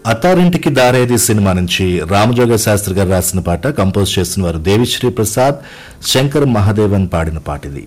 అత్తారింటికి దారేది సినిమా నుంచి రామజోగ శాస్త్రి గారు రాసిన పాట కంపోజ్ చేసిన వారు దేవిశ్రీ ప్రసాద్ శంకర్ మహాదేవన్ పాడిన పాట ఇది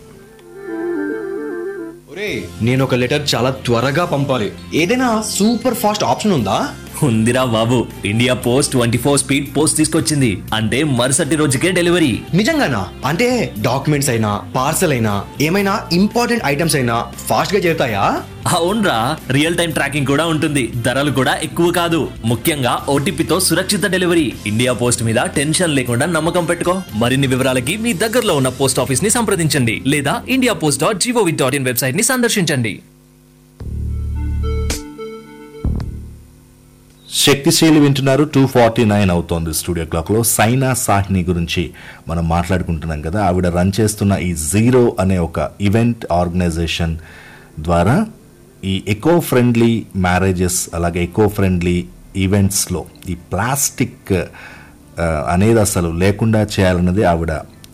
ఒరే నేను ఒక లెటర్ చాలా త్వరగా పంపాలి ఏదైనా సూపర్ ఫాస్ట్ ఆప్షన్ ఉందా ఉందిరా బాబు India post twenty four speed post తీసుకొచ్చింది అంటే మరుసటి రోజుకే డెలివరీ నిజంగానా అంటే డాక్యుమెంట్స్ అయినా పార్సల్ అయినా ఏమైనా ఇంపార్టెంట్ ఐటమ్స్ అయినా ఫాస్ట్ గా చేరుతాయా అవునరా రియల్ టైం ట్రాకింగ్ కూడా ఉంటుంది ధరలు కూడా ఎక్కువ కాదు ముఖ్యంగా ఓటీపీతో సురక్షిత డెలివరీ ఇండియా పోస్ట్ మీద టెన్షన్ లేకుండా నమ్మకం పెట్టుకో మరిన్ని వివరాలకి మీ దగ్గరలో ఉన్న పోస్ట్ ఆఫీస్ ని సంప్రదించండి లేదా India post dot G O V dot in website ని సందర్శించండి శక్తిశీలి వింటున్నారు టూ ఫార్టీ నైన్ అవుతోంది స్టూడియో క్లాక్ లో సైనా సాహ్ని గురించి మనం మాట్లాడుకుంటున్నాం కదా ఆవిడ రన్ చేస్తున్న ఈ జీరో అనే ఒక ఈవెంట్ ఆర్గనైజేషన్ ద్వారా ఈ ఎకో ఫ్రెండ్లీ మ్యారేజెస్ అలాగే ఎకో ఫ్రెండ్లీ ఈవెంట్స్లో ఈ ప్లాస్టిక్ ఆ, అనేది అసలు లేకుండా చేయాలన్నది ఆవిడ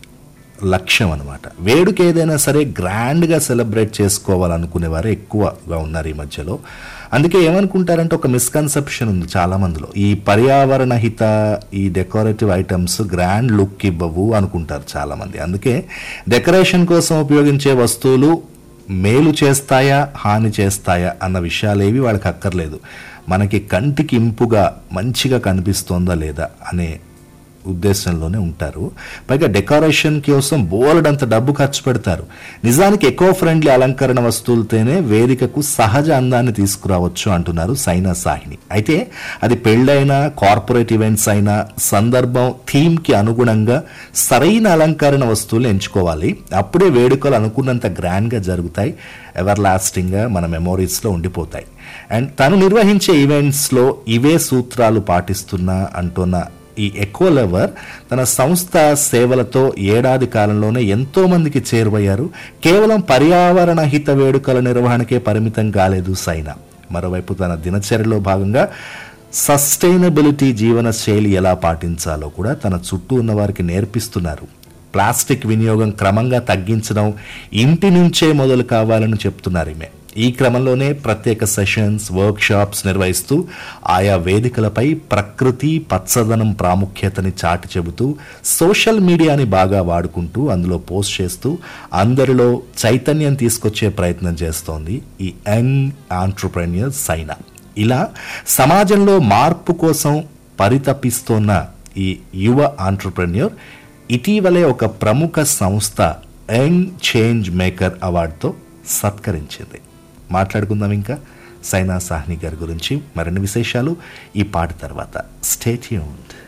లక్ష్యం అనమాట వేడుక ఏదైనా సరే గ్రాండ్గా సెలబ్రేట్ చేసుకోవాలనుకునేవారు ఎక్కువగా ఉన్నారు ఈ మధ్యలో అందుకే ఏమనుకుంటారంటే ఒక మిస్కన్సెప్షన్ ఉంది చాలా మందిలో ఈ పర్యావరణ హిత ఈ డెకరేటివ్ ఐటమ్స్ గ్రాండ్ లుక్ ఇవ్వవు అనుకుంటారు చాలా మంది అందుకే డెకరేషన్ కోసం ఉపయోగించే వస్తువులు మేలు చేస్తాయా హాని చేస్తాయా అన్న విషయాలేవి వాళ్ళకి అక్కర్లేదు మనకి కంటికి ఇంపుగా మంచిగా కనిపిస్తోందా లేదా అనే ఉద్దేశంలోనే ఉంటారు పైగా డెకరేషన్ కోసం బోలెడంత డబ్బు ఖర్చు పెడతారు నిజానికి ఎకో ఫ్రెండ్లీ అలంకరణ వస్తువులతోనే వేదికకు సహజ అందాన్ని తీసుకురావచ్చు అంటున్నారు సైనా సాహిని అయితే అది పెళ్ళైనా కార్పొరేట్ ఈవెంట్స్ అయినా సందర్భం థీమ్కి అనుగుణంగా సరైన అలంకరణ వస్తువులు ఎంచుకోవాలి అప్పుడే వేడుకలు అనుకున్నంత గ్రాండ్గా జరుగుతాయి ఎవర్ లాస్టింగ్గా మన మెమోరీస్లో ఉండిపోతాయి అండ్ తను నిర్వహించే ఈవెంట్స్లో ఇవే సూత్రాలు పాటిస్తున్నా అంటున్న ఈ ఎకో లవర్ తన సంస్థ సేవలతో ఏడాది కాలంలోనే ఎంతో మందికి చేరువయ్యారు కేవలం పర్యావరణ హిత వేడుకల నిర్వహణకే పరిమితం కాలేదు సైనా మరోవైపు తన దినచర్యలో భాగంగా సస్టైనబిలిటీ జీవన శైలి ఎలా పాటించాలో కూడా తన చుట్టూ ఉన్న వారికి నేర్పిస్తున్నారు ప్లాస్టిక్ వినియోగం క్రమంగా తగ్గించడం ఇంటి నుంచే మొదలు కావాలని చెప్తున్నారు ఈమె ఈ క్రమంలోనే ప్రత్యేక సెషన్స్ వర్క్షాప్స్ నిర్వహిస్తూ ఆయా వేదికలపై ప్రకృతి పచ్చదనం ప్రాముఖ్యతని చాటి చెబుతూ సోషల్ మీడియాని బాగా వాడుకుంటూ అందులో పోస్ట్ చేస్తూ అందరిలో చైతన్యం తీసుకొచ్చే ప్రయత్నం చేస్తోంది ఈ యంగ్ ఆంటర్ప్రెన్యూర్ సైనా ఇలా సమాజంలో మార్పు కోసం పరితపిస్తోన్న ఈ యువ ఆంటర్ప్రెన్యూర్ ఇటీవలే ఒక ప్రముఖ సంస్థ యంగ్ చేంజ్ మేకర్ అవార్డుతో సత్కరించింది మాట్లాడుకుందాం ఇంకా సైనా సాహ్ని గారి గురించి మరిన్ని విశేషాలు ఈ పాట తర్వాత స్టేట్యూన్డ్